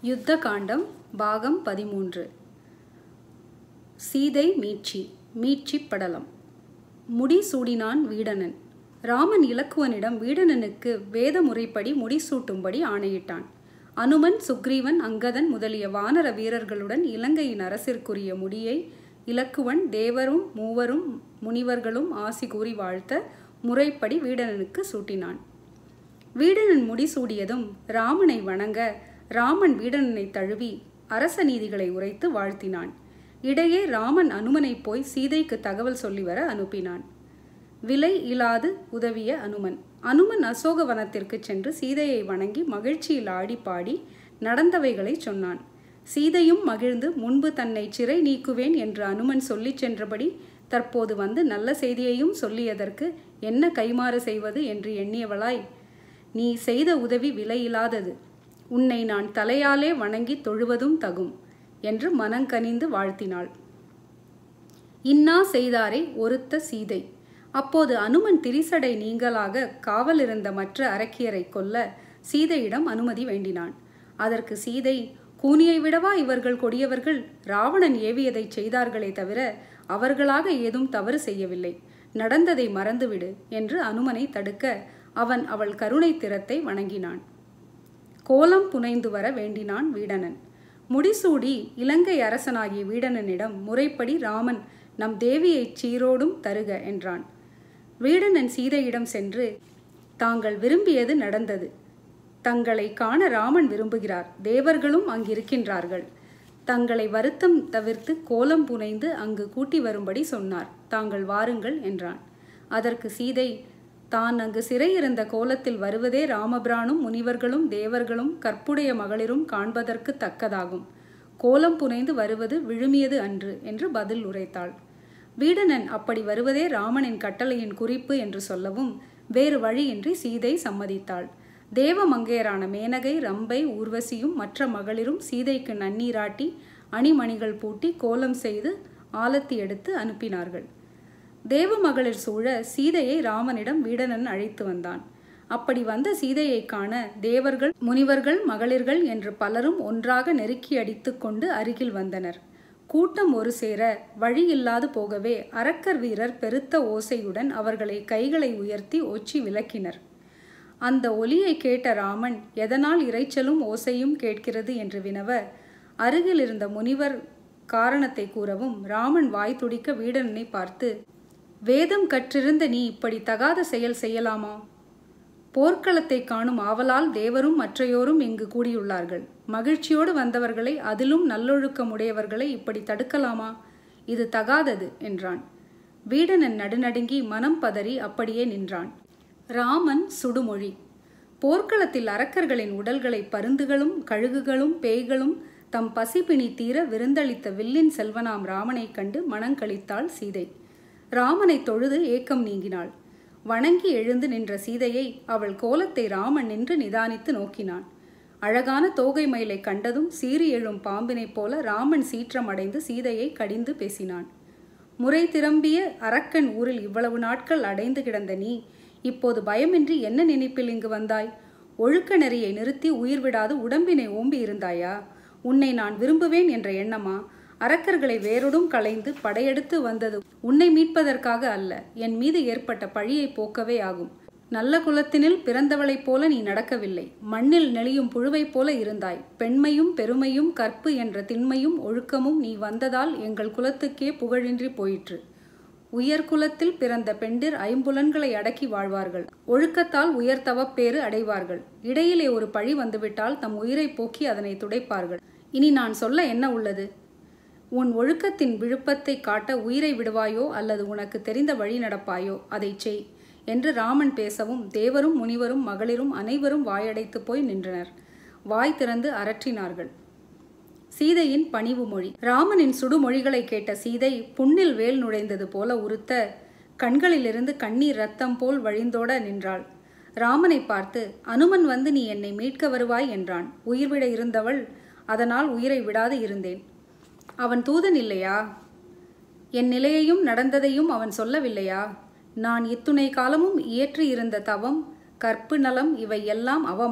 யுத்த காண்டம் பாகம் பதிமூன்று சீதை மீட்சி மீட்சி படலம் முடி சூடினான் வீடணன் ராமன் இலக்குவனிடம் வீடணனுக்கு வேத முறைப்படி முடிசூட்டும்படி ஆணையிட்டான் அனுமன் சுக்ரீவன் அங்கதன் முதலிய வானர வீரர்களுடன் இலங்கையின் அரசிற்குரிய முடியை இலக்குவன் தேவரும் மூவரும் முனிவர்களும் ஆசி கூறி வாழ்த்த முறைப்படி வீடணனுக்கு சூட்டினான் வீடணன் முடிசூடியதும் ராமனை வணங்க ராமன் வீடணனை தழுவி அரச நீதிகளை உரைத்து வாழ்த்தினான் இடையே ராமன் அனுமனை போய் சீதைக்கு தகவல் சொல்லி வர அனுப்பினான் விலை இல்லாது உதவிய அனுமன் அனுமன் அசோகவனத்திற்கு சென்று சீதையை வணங்கி மகிழ்ச்சியில் ஆடி பாடி நடந்தவைகளை சொன்னான் சீதையும் மகிழ்ந்து முன்பு தன்னை சிறை நீக்குவேன் என்று அனுமன் சொல்லிச் சென்றபடி தற்போது வந்து நல்ல செய்தியையும் சொல்லியதற்கு என்ன கைமாறு செய்வது என்று எண்ணியவளாய் நீ செய்த உதவி விலையில்லாதது உன்னை நான் தலையாலே வணங்கி தொழுவதும் தகும் என்று மனங்கனிந்து வாழ்த்தினாள் இன்னா செய்தாரை ஒருத்த சீதை அப்போது அனுமன் திரிசடை நீங்களாக காவலிருந்த மற்ற அரக்கியரை கொல்ல சீதையிடம் அனுமதி வேண்டினான் அதற்கு சீதை கூனியை விடவா இவர்கள் கொடியவர்கள் ராவணன் ஏவியதை செய்தார்களே தவிர அவர்களாக ஏதும் தவறு செய்யவில்லை நடந்ததை மறந்துவிடு என்று அனுமனை தடுக்க அவன் அவள் கருணை திறத்தை வணங்கினான் கோலம் புனைந்து வர வேண்டினான் வீடணன் முடிசூடி இலங்கை அரசனாகிய வீடணனிடம் முறைப்படி ராமன் நம் தேவியைச் சீரோடும் தருக என்றான் வீடணன் சீதையிடம் சென்று தாங்கள் விரும்பியது நடந்தது தங்களை காண ராமன் விரும்புகிறார் தேவர்களும் அங்கிருக்கின்றார்கள் தங்களை வருத்தம் தவிர்த்து கோலம் புனைந்து அங்கு கூட்டி வரும்படி சொன்னார் தாங்கள் வாருங்கள் என்றான் அதற்கு சீதை தான் அங்கு சிறையிருந்த கோலத்தில் வருவதே ராமபிரானும் முனிவர்களும் தேவர்களும் கற்புடைய மகளிரும் காண்பதற்கு தக்கதாகும் கோலம் புனைந்து வருவது விழுமியது அன்று என்று பதில் உரைத்தாள் வீடணன் அப்படி வருவதே ராமனின் கட்டளையின் குறிப்பு என்று சொல்லவும் வேறு வழியின்றி சீதை சம்மதித்தாள் தேவ மங்கையரான மேனகை ரம்பை ஊர்வசியும் மற்ற மகளிரும் சீதைக்கு நன்னீராட்டி அணிமணிகள் பூட்டி கோலம் செய்து ஆலத்தி எடுத்து அனுப்பினார்கள் தேவ மகளிர் சூழ சீதையை ராமனிடம் வீடனன் அழைத்து வந்தான் அப்படி வந்த சீதையை காண தேவர்கள் முனிவர்கள் மகளிர்கள் என்று பலரும் ஒன்றாக நெருக்கி அடித்து கொண்டு அருகில் வந்தனர் கூட்டம் ஒரு சேர வழியில்லாது போகவே அரக்கர் வீரர் பெருத்த ஓசையுடன் அவர்களை கைகளை உயர்த்தி ஒச்சி விளக்கினர் அந்த ஒலியை கேட்ட ராமன் எதனால் இறைச்சலும் ஓசையும் கேட்கிறது என்று வினவ அருகில் இருந்த முனிவர் காரணத்தை கூறவும் ராமன் வாய் துடிக்க வீடனனை பார்த்து வேதம் கற்றிருந்த நீ இப்படி தகாத செயல் செய்யலாமா போர்க்களத்தை காணும் ஆவலால் தேவரும் மற்றையோரும் இங்கு கூடியுள்ளார்கள் மகிழ்ச்சியோடு வந்தவர்களை அதிலும் நல்லொழுக்கமுடையவர்களை இப்படி தடுக்கலாமா இது தகாதது என்றான் வீடனன் நடுநடுங்கி மனம் பதறி அப்படியே நின்றான் ராமன் சுடுமொழி போர்க்களத்தில் அரக்கர்களின் உடல்களை பருந்துகளும் கழுகுகளும் பேய்களும் தம் பசிப்பிணி தீர விருந்தளித்த வில்லின் செல்வனாம் ராமனைக் கண்டு மனங்களித்தாள் சீதை ராமனை தொழுது ஏக்கம் நீங்கினாள் வணங்கி எழுந்து நின்ற சீதையை அவள் கோலத்தை ராமன் நின்று நிதானித்து நோக்கினான் அழகான தோகை மயிலை கண்டதும் சீறி எழும் பாம்பினைப் போல ராமன் சீற்றம் அடைந்து சீதையை கடிந்து பேசினான் முறை திரும்பிய அரக்கன் ஊரில் இவ்வளவு நாட்கள் அடைந்து கிடந்த நீ இப்போது பயமின்றி என்ன நினைப்பில் இங்கு வந்தாய் ஒழுக்க நெறியை நிறுத்தி உயிர் விடாது உடம்பினை ஓம்பி இருந்தாயா உன்னை நான் விரும்புவேன் என்ற எண்ணமா அரக்கர்களை வேரோடும் களைந்து படையெடுத்து வந்தது உன்னை மீட்பதற்காக அல்ல என் மீது ஏற்பட்ட பழியை போக்கவே ஆகும் நல்ல குலத்தினில் பிறந்தவளைப் போல நீ நடக்கவில்லை மண்ணில் நெளியும் புழுவைப் போல இருந்தாய் பெண்மையும் பெருமையும் கற்பு என்ற திண்மையும் ஒழுக்கமும் நீ வந்ததால் எங்கள் குலத்துக்கே புகழின்றி போயிற்று உயர் குலத்தில் பிறந்த பெண்டிர் ஐம்புலன்களை அடக்கி வாழ்வார்கள் ஒழுக்கத்தால் உயர் தவப்பேறு அடைவார்கள் இடையிலே ஒரு பழி வந்துவிட்டால் தம் உயிரை போக்கி அதனை துடைப்பார்கள் இனி நான் சொல்ல என்ன உள்ளது உன் ஒழுக்கத்தின் விழுப்பத்தை காட்ட உயிரை விடுவாயோ அல்லது உனக்கு தெரிந்த வழி நடப்பாயோ அதை செய் என்று ராமன் பேசவும் தேவரும் முனிவரும் மகளிரும் அனைவரும் வாயடைத்து போய் நின்றனர் வாய் திறந்து அரற்றினார்கள் சீதையின் பணிவு மொழி ராமனின் சுடுமொழிகளை கேட்ட சீதை புண்ணில் வேல் நுழைந்தது போல உறுத்த கண்களிலிருந்து கண்ணீர் ரத்தம் போல் வழிந்தோட நின்றாள் ராமனை பார்த்து அனுமன் வந்து நீ என்னை மீட்க வருவாய் என்றான் உயிர்விட இருந்தவள் அதனால் உயிரை விடாது இருந்தேன் அவன் தூதன் இல்லையா என் நிலையையும் நடந்ததையும் அவன் சொல்லவில்லையா நான் இத்துணை காலமும் இயற்றி இருந்த தவம் கற்பு நலம் இவை எல்லாம் அவமா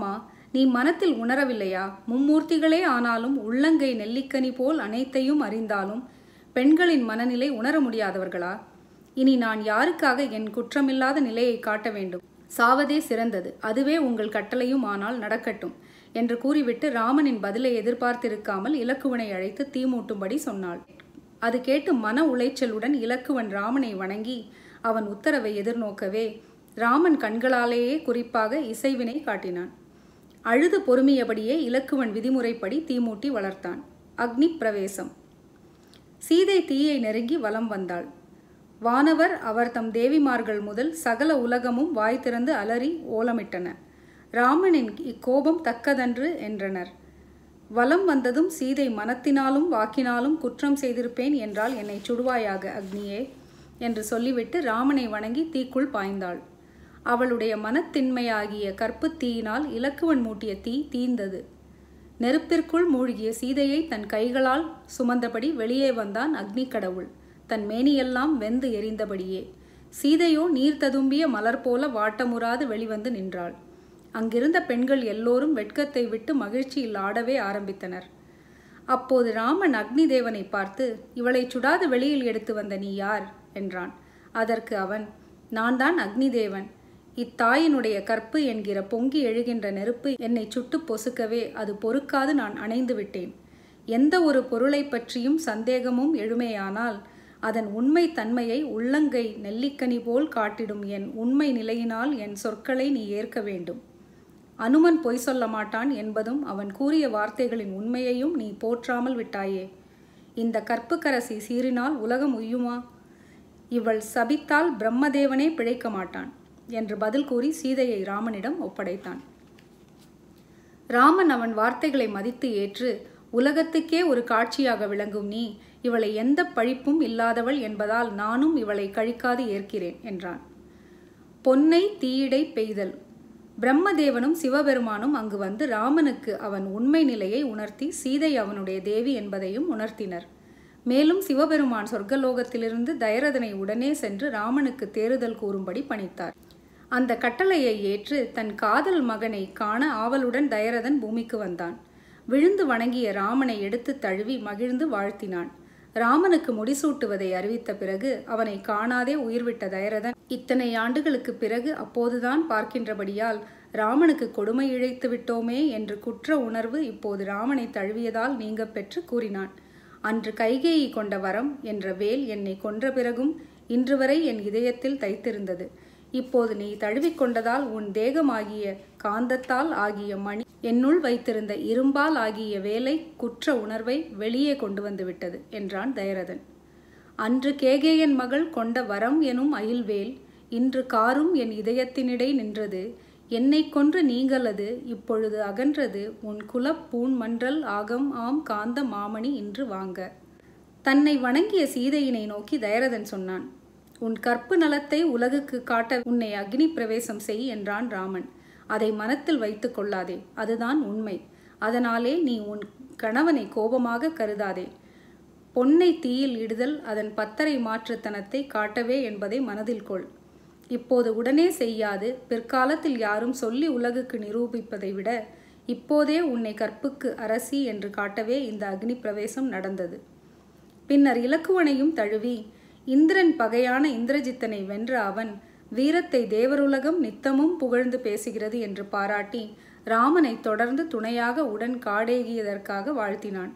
நீ மனத்தில் உணரவில்லையா மும்மூர்த்திகளே ஆனாலும் உள்ளங்கை நெல்லிக்கனி போல் அனைத்தையும் அறிந்தாலும் பெண்களின் மனநிலை உணர முடியாதவர்களா இனி நான் யாருக்காக என் குற்றமில்லாத நிலையை காட்ட வேண்டும் சாவதே சிறந்தது அதுவே உங்கள் கட்டளையும் ஆனால் நடக்கட்டும் என்று கூறிவிட்டு ராமனின் பதிலை எதிர்பார்த்திருக்காமல் இலக்குவனை அழைத்து தீமூட்டும்படி சொன்னாள் அது கேட்டு மன உளைச்சலுடன் இலக்குவன் ராமனை வணங்கி அவன் உத்தரவை எதிர்நோக்கவே ராமன் கண்களாலேயே குறிப்பாக இசைவினை காட்டினான் அழுது பொறுமியபடியே இலக்குவன் விதிமுறைப்படி தீமூட்டி வளர்த்தான் அக்னி பிரவேசம் சீதை தீயை நெருங்கி வலம் வந்தாள் வானவர் அவர் தம் தேவிமார்கள் முதல் சகல உலகமும் வாய் திறந்து அலறி ஓலமிட்டன ராமனின் இக்கோபம் தக்கதன்று என்றனர் வலம் வந்ததும் சீதை மனத்தினாலும் வாக்கினாலும் குற்றம் செய்திருப்பேன் என்றால் என்னை சுடுவாயாக அக்னியே என்று சொல்லிவிட்டு ராமனை வணங்கி தீக்குள் பாய்ந்தாள் அவளுடைய மனத்தின்மையாகிய கற்பு தீயினால் இலக்குவன் மூட்டிய தீ தீந்தது நெருப்பிற்குள் மூழ்கிய சீதையை தன் கைகளால் சுமந்தபடி வெளியே வந்தான் அக்னி கடவுள் தன் மேனியெல்லாம் வெந்து எரிந்தபடியே சீதையோ நீர் ததும்பிய மலர் போல வாட்டமுறாது வெளிவந்து நின்றாள் அங்கிருந்த பெண்கள் எல்லோரும் வெட்கத்தை விட்டு மகிழ்ச்சியில் ஆடவே ஆரம்பித்தனர் அப்போது ராமன் அக்னி தேவனை பார்த்து இவளை சுடாது வெளியில் எடுத்து வந்த நீ யார் என்றான் அதற்கு அவன் நான் தான் அக்னி தேவன் இத்தாயினுடைய கற்பு என்கிற பொங்கி எழுகின்ற நெருப்பு என்னை சுட்டு பொசுக்கவே அது பொறுக்காது நான் அணைந்து விட்டேன் எந்த ஒரு பொருளை பற்றியும் சந்தேகமும் எழுமையானால் அதன் உண்மை தன்மையை உள்ளங்கை நெல்லிக்கனி போல் காட்டிடும் என் உண்மை நிலையினால் என் சொற்களை நீ ஏற்க வேண்டும் அனுமன் பொய் சொல்ல மாட்டான் என்பதும் அவன் கூறிய வார்த்தைகளின் உண்மையையும் நீ போற்றாமல் விட்டாயே இந்த கற்புக்கரசி சீறினால் உலகம் உய்யுமா இவள் சபித்தால் பிரம்மதேவனே பிழைக்க மாட்டான் என்று பதில் கூறி சீதையை ராமனிடம் ஒப்படைத்தான் ராமன் அவன் வார்த்தைகளை மதித்து ஏற்று உலகத்துக்கே ஒரு காட்சியாக விளங்கும் நீ இவளை எந்த பழிப்பும் இல்லாதவள் என்பதால் நானும் இவளை கழிக்காது ஏற்கிறேன் என்றான் பொன்னை தீயிடை பெய்தல் பிரம்மதேவனும் சிவபெருமானும் அங்கு வந்து ராமனுக்கு அவன் உண்மை நிலையை உணர்த்தி சீதை அவனுடைய தேவி என்பதையும் உணர்த்தினர் மேலும் சிவபெருமான் சொர்க்கலோகத்திலிருந்து தயரதனை உடனே சென்று ராமனுக்கு தேறுதல் கூறும்படி பணித்தார் அந்த கட்டளையை ஏற்று தன் காதல் மகனை காண ஆவலுடன் தயரதன் பூமிக்கு வந்தான் விழுந்து வணங்கிய ராமனை எடுத்து தழுவி மகிழ்ந்து வாழ்த்தினான் ராமனுக்கு முடிசூட்டுவதை அறிவித்த பிறகு அவனை காணாதே உயிர்விட்ட தயரதன் இத்தனை ஆண்டுகளுக்கு பிறகு அப்போதுதான் பார்க்கின்றபடியால் ராமனுக்கு கொடுமை இழைத்து விட்டோமே என்று குற்ற உணர்வு இப்போது ராமனை தழுவியதால் நீங்க பெற்று கூறினான் அன்று கைகேயி கொண்ட வரம் என்ற வேல் என்னை கொன்ற பிறகும் இன்று வரை என் இதயத்தில் தைத்திருந்தது இப்போது நீ தழுவிக்கொண்டதால் உன் தேகமாகிய காந்தத்தால் ஆகிய மணி என்னுள் வைத்திருந்த இரும்பால் ஆகிய வேலை குற்ற உணர்வை வெளியே கொண்டு வந்து விட்டது என்றான் தயரதன் அன்று கேகேயன் மகள் கொண்ட வரம் எனும் அயில்வேல் இன்று காரும் என் இதயத்தினிடை நின்றது என்னை கொன்று நீங்களது இப்பொழுது அகன்றது உன் குலப் பூன் மன்றல் ஆகம் ஆம் காந்த மாமணி இன்று வாங்க தன்னை வணங்கிய சீதையினை நோக்கி தயரதன் சொன்னான் உன் கற்பு நலத்தை உலகுக்கு காட்ட உன்னை அக்னி பிரவேசம் செய் என்றான் ராமன் அதை மனத்தில் வைத்து கொள்ளாதே அதுதான் உண்மை அதனாலே நீ உன் கணவனை கோபமாக கருதாதே பொன்னை தீயில் இடுதல் அதன் பத்தரை மாற்றுத்தனத்தை காட்டவே என்பதை மனதில் கொள் இப்போது உடனே செய்யாது பிற்காலத்தில் யாரும் சொல்லி உலகுக்கு நிரூபிப்பதை விட இப்போதே உன்னை கற்புக்கு அரசி என்று காட்டவே இந்த அக்னி பிரவேசம் நடந்தது பின்னர் இலக்குவனையும் தழுவி இந்திரன் பகையான இந்திரஜித்தனை வென்ற அவன் வீரத்தை தேவருலகம் நித்தமும் புகழ்ந்து பேசுகிறது என்று பாராட்டி ராமனை தொடர்ந்து துணையாக உடன் காடேகியதற்காக வாழ்த்தினான்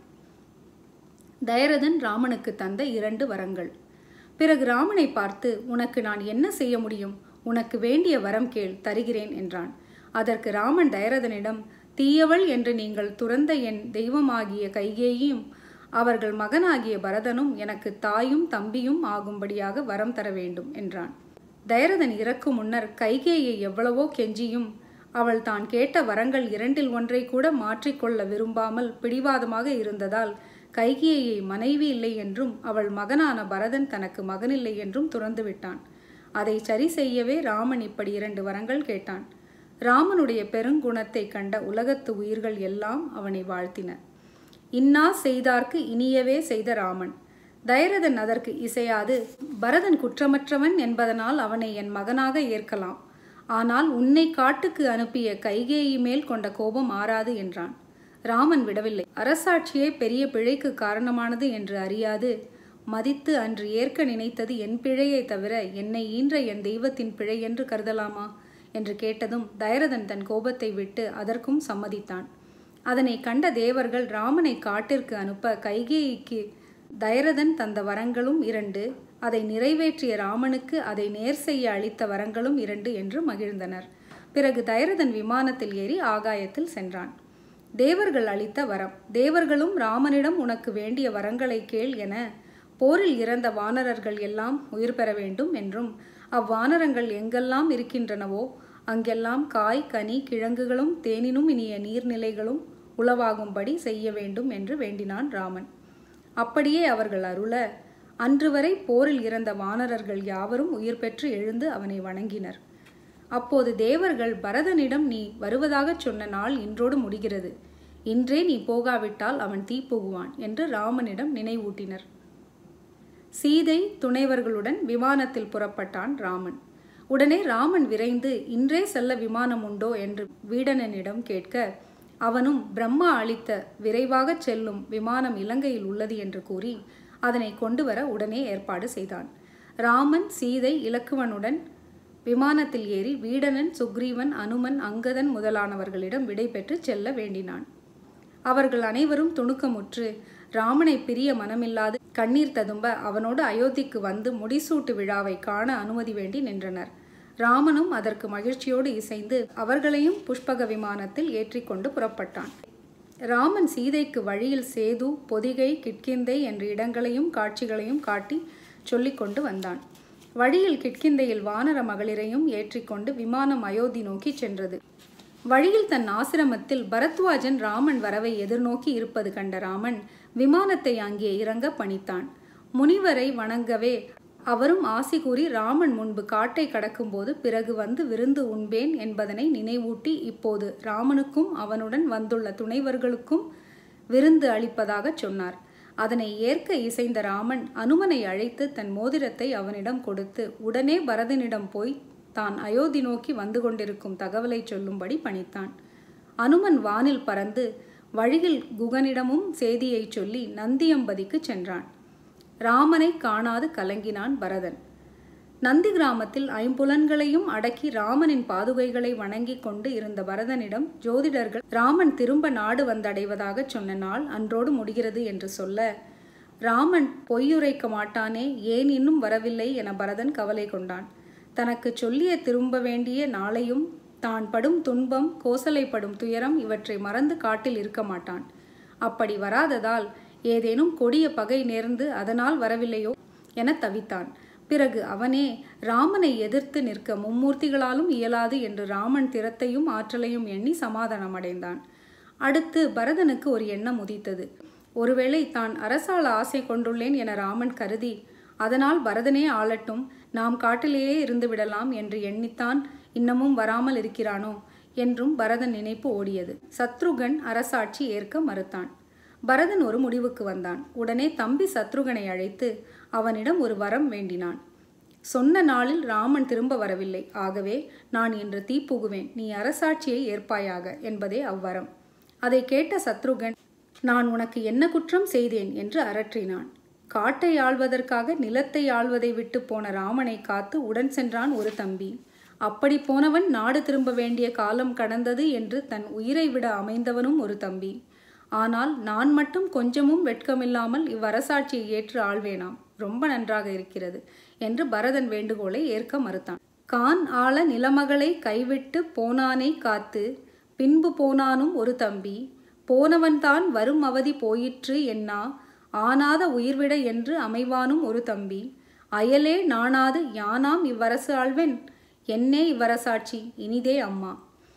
தயரதன் ராமனுக்கு தந்த இரண்டு வரங்கள் பிறகு ராமனை பார்த்து உனக்கு நான் என்ன செய்ய முடியும் உனக்கு வேண்டிய வரம் கேள் தருகிறேன் என்றான் அதற்கு ராமன் தயரதனிடம் தீயவள் என்று நீங்கள் துறந்த என் தெய்வமாகிய கைகேயும் அவர்கள் மகனாகிய பரதனும் எனக்கு தாயும் தம்பியும் ஆகும்படியாக வரம் தர வேண்டும் என்றான் தயரதன் இறக்கும் முன்னர் கைகேயை எவ்வளவோ கெஞ்சியும் அவள் தான் கேட்ட வரங்கள் இரண்டில் ஒன்றை கூட மாற்றிக்கொள்ள விரும்பாமல் பிடிவாதமாக இருந்ததால் கைகேயை மனைவி இல்லை என்றும் அவள் மகனான பரதன் தனக்கு மகனில்லை என்றும் துறந்து விட்டான் அதை சரி செய்யவே ராமன் இப்படி இரண்டு வரங்கள் கேட்டான் ராமனுடைய பெருங்குணத்தை கண்ட உலகத்து உயிர்கள் எல்லாம் அவனை வாழ்த்தின இன்னா செய்தார்க்கு இனியவே செய்த ராமன் தயரதன் அதற்கு இசையாது பரதன் குற்றமற்றவன் என்பதனால் அவனை என் மகனாக ஏற்கலாம் ஆனால் உன்னை காட்டுக்கு அனுப்பிய கைகேயி மேல் கொண்ட கோபம் ஆறாது என்றான் ராமன் விடவில்லை அரசாட்சியே பெரிய பிழைக்கு காரணமானது என்று அறியாது மதித்து அன்று ஏற்க நினைத்தது என் பிழையை தவிர என்னை ஈன்ற என் தெய்வத்தின் பிழை என்று கருதலாமா என்று கேட்டதும் தயரதன் தன் கோபத்தை விட்டு அதற்கும் சம்மதித்தான் அதனை கண்ட தேவர்கள் ராமனை காட்டிற்கு அனுப்ப கைகேயிக்கு தயரதன் தந்த வரங்களும் இரண்டு அதை நிறைவேற்றிய ராமனுக்கு அதை நேர் செய்ய அளித்த வரங்களும் இரண்டு என்று மகிழ்ந்தனர் பிறகு தயரதன் விமானத்தில் ஏறி ஆகாயத்தில் சென்றான் தேவர்கள் அளித்த வரம் தேவர்களும் ராமனிடம் உனக்கு வேண்டிய வரங்களை கேள் என போரில் இறந்த வானரர்கள் எல்லாம் உயிர் பெற வேண்டும் என்றும் அவ்வானரங்கள் எங்கெல்லாம் இருக்கின்றனவோ அங்கெல்லாம் காய் கனி கிழங்குகளும் தேனினும் இனிய நீர்நிலைகளும் உளவாகும்படி செய்ய வேண்டும் என்று வேண்டினான் ராமன் அப்படியே அவர்கள் அருள அன்று வரை போரில் இறந்த வானரர்கள் யாவரும் உயிர் பெற்று எழுந்து அவனை வணங்கினர் அப்போது தேவர்கள் பரதனிடம் நீ வருவதாகச் சொன்ன நாள் இன்றோடு முடிகிறது இன்றே நீ போகாவிட்டால் அவன் தீப்புகுவான் என்று ராமனிடம் நினைவூட்டினர் சீதை துணைவர்களுடன் விமானத்தில் புறப்பட்டான் ராமன் உடனே ராமன் விரைந்து இன்றே செல்ல விமானம் உண்டோ என்று வீடனனிடம் கேட்க அவனும் பிரம்மா அளித்த விரைவாகச் செல்லும் விமானம் இலங்கையில் உள்ளது என்று கூறி அதனை கொண்டு வர உடனே ஏற்பாடு செய்தான் ராமன் சீதை இலக்குவனுடன் விமானத்தில் ஏறி வீடனன் சுக்ரீவன் அனுமன் அங்கதன் முதலானவர்களிடம் விடை பெற்று செல்ல வேண்டினான் அவர்கள் அனைவரும் துணுக்கமுற்று ராமனை பிரிய மனமில்லாது கண்ணீர் ததும்ப அவனோடு அயோத்திக்கு வந்து முடிசூட்டு விழாவை காண அனுமதி வேண்டி நின்றனர் ராமனும் அதற்கு மகிழ்ச்சியோடு இசைந்து அவர்களையும் புஷ்பக விமானத்தில் ஏற்றிக்கொண்டு புறப்பட்டான் ராமன் சீதைக்கு வழியில் சேது பொதிகை கிட்கிந்தை என்ற இடங்களையும் காட்சிகளையும் காட்டி சொல்லிக்கொண்டு வந்தான் வழியில் கிட்கிந்தையில் வானர மகளிரையும் ஏற்றிக்கொண்டு விமானம் அயோத்தி நோக்கி சென்றது வழியில் தன் ஆசிரமத்தில் பரத்வாஜன் ராமன் வரவை எதிர்நோக்கி இருப்பது கண்ட ராமன் விமானத்தை அங்கே இறங்க பணித்தான் முனிவரை வணங்கவே அவரும் ஆசி கூறி ராமன் முன்பு காட்டை கடக்கும்போது பிறகு வந்து விருந்து உண்பேன் என்பதனை நினைவூட்டி இப்போது ராமனுக்கும் அவனுடன் வந்துள்ள துணைவர்களுக்கும் விருந்து அளிப்பதாகச் சொன்னார் அதனை ஏற்க இசைந்த ராமன் அனுமனை அழைத்து தன் மோதிரத்தை அவனிடம் கொடுத்து உடனே பரதனிடம் போய் தான் அயோத்தி நோக்கி வந்து கொண்டிருக்கும் தகவலை சொல்லும்படி பணித்தான் அனுமன் வானில் பறந்து வழியில் குகனிடமும் செய்தியை சொல்லி நந்தியம்பதிக்கு சென்றான் ராமனை காணாது கலங்கினான் பரதன் நந்தி கிராமத்தில் ஐம்புலன்களையும் அடக்கி ராமனின் பாதுகைகளை வணங்கி கொண்டு இருந்த பரதனிடம் ஜோதிடர்கள் ராமன் திரும்ப நாடு வந்தடைவதாக சொன்ன நாள் அன்றோடு முடிகிறது என்று சொல்ல ராமன் பொய்யுரைக்க மாட்டானே ஏன் இன்னும் வரவில்லை என பரதன் கவலை கொண்டான் தனக்கு சொல்லிய திரும்ப வேண்டிய நாளையும் தான் படும் துன்பம் கோசலைப்படும் துயரம் இவற்றை மறந்து காட்டில் இருக்க மாட்டான் அப்படி வராததால் ஏதேனும் கொடிய பகை நேர்ந்து அதனால் வரவில்லையோ என தவித்தான் பிறகு அவனே ராமனை எதிர்த்து நிற்க மும்மூர்த்திகளாலும் இயலாது என்று ராமன் திறத்தையும் ஆற்றலையும் எண்ணி சமாதானமடைந்தான் அடுத்து பரதனுக்கு ஒரு எண்ணம் உதித்தது ஒருவேளை தான் அரசாள ஆசை கொண்டுள்ளேன் என ராமன் கருதி அதனால் பரதனே ஆளட்டும் நாம் காட்டிலேயே இருந்து விடலாம் என்று எண்ணித்தான் இன்னமும் வராமல் இருக்கிறானோ என்றும் பரதன் நினைப்பு ஓடியது சத்ருகன் அரசாட்சி ஏற்க மறுத்தான் பரதன் ஒரு முடிவுக்கு வந்தான் உடனே தம்பி சத்ருகனை அழைத்து அவனிடம் ஒரு வரம் வேண்டினான் சொன்ன நாளில் ராமன் திரும்ப வரவில்லை ஆகவே நான் இன்று தீப்புகுவேன் நீ அரசாட்சியை ஏற்பாயாக என்பதே அவ்வரம் அதை கேட்ட சத்ருகன் நான் உனக்கு என்ன குற்றம் செய்தேன் என்று அரற்றினான் காட்டை ஆள்வதற்காக நிலத்தை ஆள்வதை விட்டு போன ராமனை காத்து உடன் சென்றான் ஒரு தம்பி அப்படி போனவன் நாடு திரும்ப வேண்டிய காலம் கடந்தது என்று தன் உயிரை விட அமைந்தவனும் ஒரு தம்பி ஆனால் நான் மட்டும் கொஞ்சமும் வெட்கமில்லாமல் இவ்வரசாட்சியை ஏற்று ஆள்வேனாம் ரொம்ப நன்றாக இருக்கிறது என்று பரதன் வேண்டுகோளை ஏற்க மறுத்தான் கான் ஆள நிலமகளை கைவிட்டு போனானை காத்து பின்பு போனானும் ஒரு தம்பி போனவன்தான் வரும் அவதி போயிற்று என்னா ஆனாத உயிர்விட என்று அமைவானும் ஒரு தம்பி அயலே நாணாது யானாம் இவ்வரசு ஆழ்வென் என்னே இவ்வரசாட்சி இனிதே அம்மா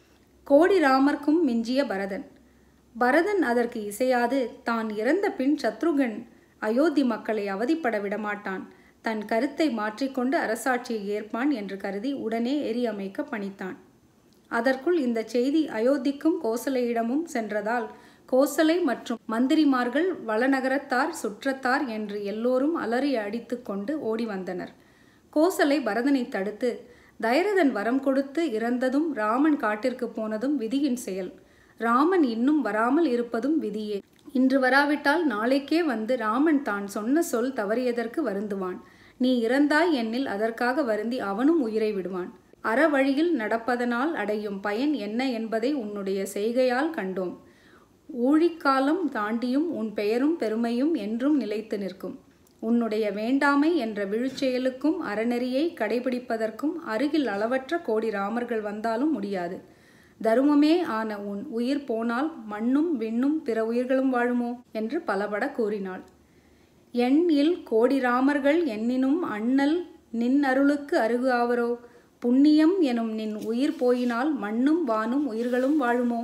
கோடி ராமர்க்கும் மிஞ்சிய பரதன் பரதன் அதற்கு இசையாது தான் இறந்த பின் சத்ருகன் அயோத்தி மக்களை அவதிப்பட விடமாட்டான் தன் கருத்தை மாற்றிக்கொண்டு அரசாட்சியை ஏற்பான் என்று கருதி உடனே எரி அமைக்க பணித்தான் அதற்குள் இந்த செய்தி அயோத்திக்கும் கோசலையிடமும் சென்றதால் கோசலை மற்றும் மந்திரிமார்கள் வளநகரத்தார் சுற்றத்தார் என்று எல்லோரும் அலறி அடித்து கொண்டு ஓடி வந்தனர் கோசலை பரதனை தடுத்து தைரதன் வரம் கொடுத்து இறந்ததும் ராமன் காட்டிற்கு போனதும் விதியின் செயல் ராமன் இன்னும் வராமல் இருப்பதும் விதியே இன்று வராவிட்டால் நாளைக்கே வந்து ராமன் தான் சொன்ன சொல் தவறியதற்கு வருந்துவான் நீ இறந்தாய் என்னில் அதற்காக வருந்தி அவனும் உயிரை விடுவான் அறவழியில் நடப்பதனால் அடையும் பயன் என்ன என்பதை உன்னுடைய செய்கையால் கண்டோம் ஊழிக்காலம் தாண்டியும் உன் பெயரும் பெருமையும் என்றும் நிலைத்து நிற்கும் உன்னுடைய வேண்டாமை என்ற விழுச்செயலுக்கும் அறநெறியை கடைபிடிப்பதற்கும் அருகில் அளவற்ற கோடி ராமர்கள் வந்தாலும் முடியாது தருமமே ஆன உன் உயிர் போனால் மண்ணும் விண்ணும் பிற உயிர்களும் வாழுமோ என்று பலபட கூறினாள் எண் இல் கோடி ராமர்கள் எண்ணினும் அண்ணல் நின் அருளுக்கு அருகு ஆவரோ புண்ணியம் எனும் நின் உயிர் போயினால் மண்ணும் வானும் உயிர்களும் வாழுமோ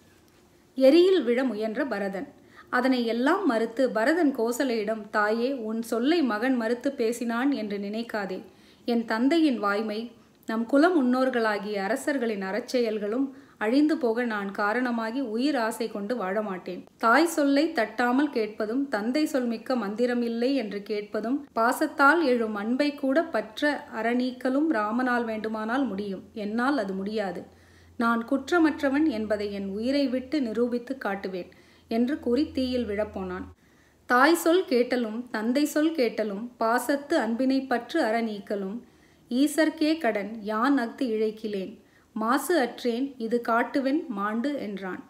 எரியில் விழ முயன்ற பரதன் அதனை எல்லாம் மறுத்து பரதன் கோசலையிடம் தாயே உன் சொல்லை மகன் மறுத்து பேசினான் என்று நினைக்காதே என் தந்தையின் வாய்மை நம் குல முன்னோர்களாகிய அரசர்களின் அறச்செயல்களும் அழிந்து போக நான் காரணமாகி உயிர் ஆசை கொண்டு வாழ மாட்டேன் தாய் சொல்லை தட்டாமல் கேட்பதும் தந்தை சொல்மிக்க மந்திரமில்லை என்று கேட்பதும் பாசத்தால் எழும் அன்பை கூட பற்ற அறநீக்கலும் ராமனால் வேண்டுமானால் முடியும் என்னால் அது முடியாது நான் குற்றமற்றவன் என்பதை என் உயிரை விட்டு நிரூபித்து காட்டுவேன் என்று கூறி தீயில் விழப்போனான் தாய் சொல் கேட்டலும் தந்தை சொல் கேட்டலும் பாசத்து அன்பினை பற்று அற நீக்கலும் ஈசர்க்கே கடன் யான் அஃது இழைக்கிலேன் மாசு அற்றேன் இது காட்டுவென் மாண்டு என்றான்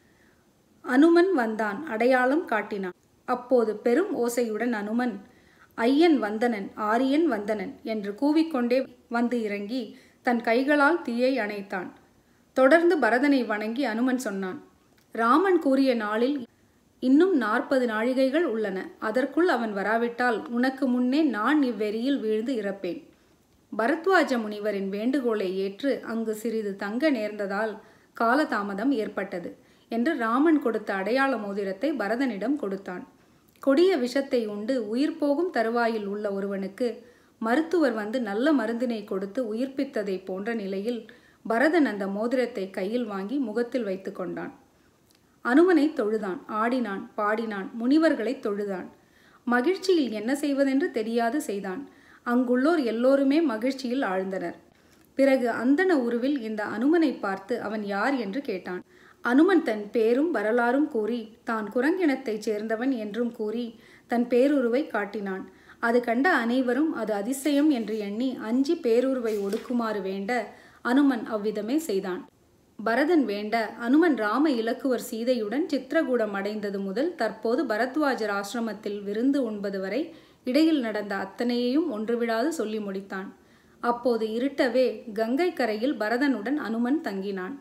அனுமன் வந்தான் அடையாளம் காட்டினான் அப்போது பெரும் ஓசையுடன் அனுமன் ஐயன் வந்தனன் ஆரியன் வந்தனன் என்று கூவிக்கொண்டே வந்து இறங்கி தன் கைகளால் தீயை அணைத்தான் தொடர்ந்து பரதனை வணங்கி அனுமன் சொன்னான் ராமன் கூறிய நாளில் இன்னும் நாற்பது நாழிகைகள் உள்ளன அதற்குள் அவன் வராவிட்டால் உனக்கு முன்னே நான் இவ்வெறியில் வீழ்ந்து இறப்பேன் பரத்வாஜ முனிவரின் வேண்டுகோளை ஏற்று அங்கு சிறிது தங்க நேர்ந்ததால் காலதாமதம் ஏற்பட்டது என்று ராமன் கொடுத்த அடையாள மோதிரத்தை பரதனிடம் கொடுத்தான் கொடிய விஷத்தை உண்டு உயிர் போகும் தருவாயில் உள்ள ஒருவனுக்கு மருத்துவர் வந்து நல்ல மருந்தினை கொடுத்து உயிர்ப்பித்ததை போன்ற நிலையில் பரதன் அந்த மோதிரத்தை கையில் வாங்கி முகத்தில் வைத்து கொண்டான் அனுமனை தொழுதான் ஆடினான் பாடினான் முனிவர்களை தொழுதான் மகிழ்ச்சியில் என்ன செய்வதென்று தெரியாது செய்தான் அங்குள்ளோர் எல்லோருமே மகிழ்ச்சியில் ஆழ்ந்தனர் பிறகு அந்தன உருவில் இந்த அனுமனை பார்த்து அவன் யார் என்று கேட்டான் அனுமன் தன் பேரும் வரலாறும் கூறி தான் குரங்கிணத்தைச் சேர்ந்தவன் என்றும் கூறி தன் பேருருவை காட்டினான் அது கண்ட அனைவரும் அது அதிசயம் என்று எண்ணி அஞ்சி பேருருவை ஒடுக்குமாறு வேண்ட அனுமன் அவ்விதமே செய்தான் பரதன் வேண்ட அனுமன் ராம இலக்குவர் சீதையுடன் சித்திரகூடம் அடைந்தது முதல் தற்போது பரத்வாஜர் ஆசிரமத்தில் விருந்து உண்பது வரை இடையில் நடந்த அத்தனையையும் ஒன்றுவிடாது சொல்லி முடித்தான் அப்போது இருட்டவே கங்கை கரையில் பரதனுடன் அனுமன் தங்கினான்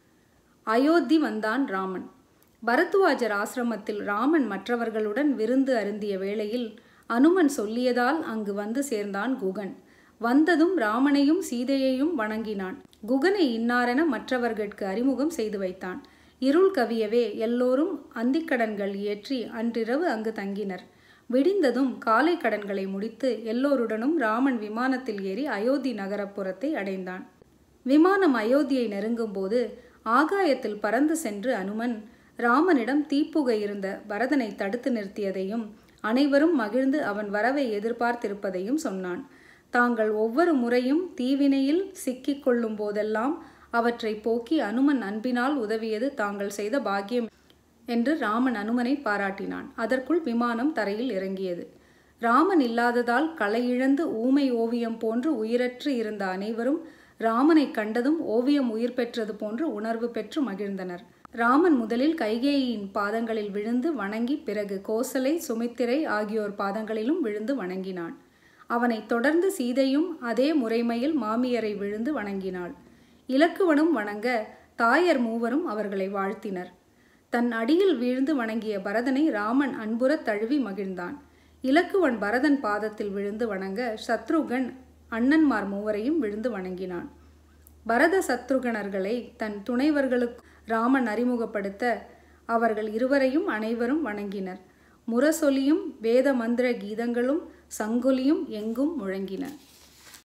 அயோத்தி வந்தான் ராமன் பரத்வாஜர் ஆசிரமத்தில் ராமன் மற்றவர்களுடன் விருந்து அருந்திய வேளையில் அனுமன் சொல்லியதால் அங்கு வந்து சேர்ந்தான் குகன் வந்ததும் ராமனையும் சீதையையும் வணங்கினான் குகனை இன்னாரென மற்றவர்கட்கு அறிமுகம் செய்து வைத்தான் இருள் கவியவே எல்லோரும் அந்திக்கடன்கள் இயற்றி அன்றிரவு அங்கு தங்கினர் விடிந்ததும் காலை கடன்களை முடித்து எல்லோருடனும் ராமன் விமானத்தில் ஏறி அயோத்தி நகரப்புறத்தை அடைந்தான் விமானம் அயோத்தியை நெருங்கும்போது ஆகாயத்தில் பறந்து சென்று அனுமன் ராமனிடம் தீப்புகை இருந்த பரதனை தடுத்து நிறுத்தியதையும் அனைவரும் மகிழ்ந்து அவன் வரவை எதிர்பார்த்திருப்பதையும் சொன்னான் தாங்கள் ஒவ்வொரு முறையும் தீவினையில் சிக்கிக் கொள்ளும் போதெல்லாம் அவற்றை போக்கி அனுமன் அன்பினால் உதவியது தாங்கள் செய்த பாக்கியம் என்று ராமன் அனுமனை பாராட்டினான் அதற்குள் விமானம் தரையில் இறங்கியது ராமன் இல்லாததால் களையிழந்து ஊமை ஓவியம் போன்று உயிரற்று இருந்த அனைவரும் ராமனை கண்டதும் ஓவியம் உயிர் பெற்றது போன்று உணர்வு பெற்று மகிழ்ந்தனர் ராமன் முதலில் கைகேயின் பாதங்களில் விழுந்து வணங்கி பிறகு கோசலை சுமித்திரை ஆகியோர் பாதங்களிலும் விழுந்து வணங்கினான் அவனை தொடர்ந்து சீதையும் அதே முறைமையில் மாமியரை விழுந்து வணங்கினாள் இலக்குவனும் வணங்க தாயர் மூவரும் அவர்களை வாழ்த்தினர் தன் அடியில் வீழ்ந்து வணங்கிய பரதனை ராமன் அன்புறத் தழுவி மகிழ்ந்தான் இலக்குவன் பரதன் பாதத்தில் விழுந்து வணங்க சத்ருகன் அண்ணன்மார் மூவரையும் விழுந்து வணங்கினான் பரத சத்ருகணர்களை தன் துணைவர்களுக்கு ராமன் அறிமுகப்படுத்த அவர்கள் இருவரையும் அனைவரும் வணங்கினர் முரசொலியும் வேத மந்திர கீதங்களும் சங்கொலியும் எங்கும் முழங்கின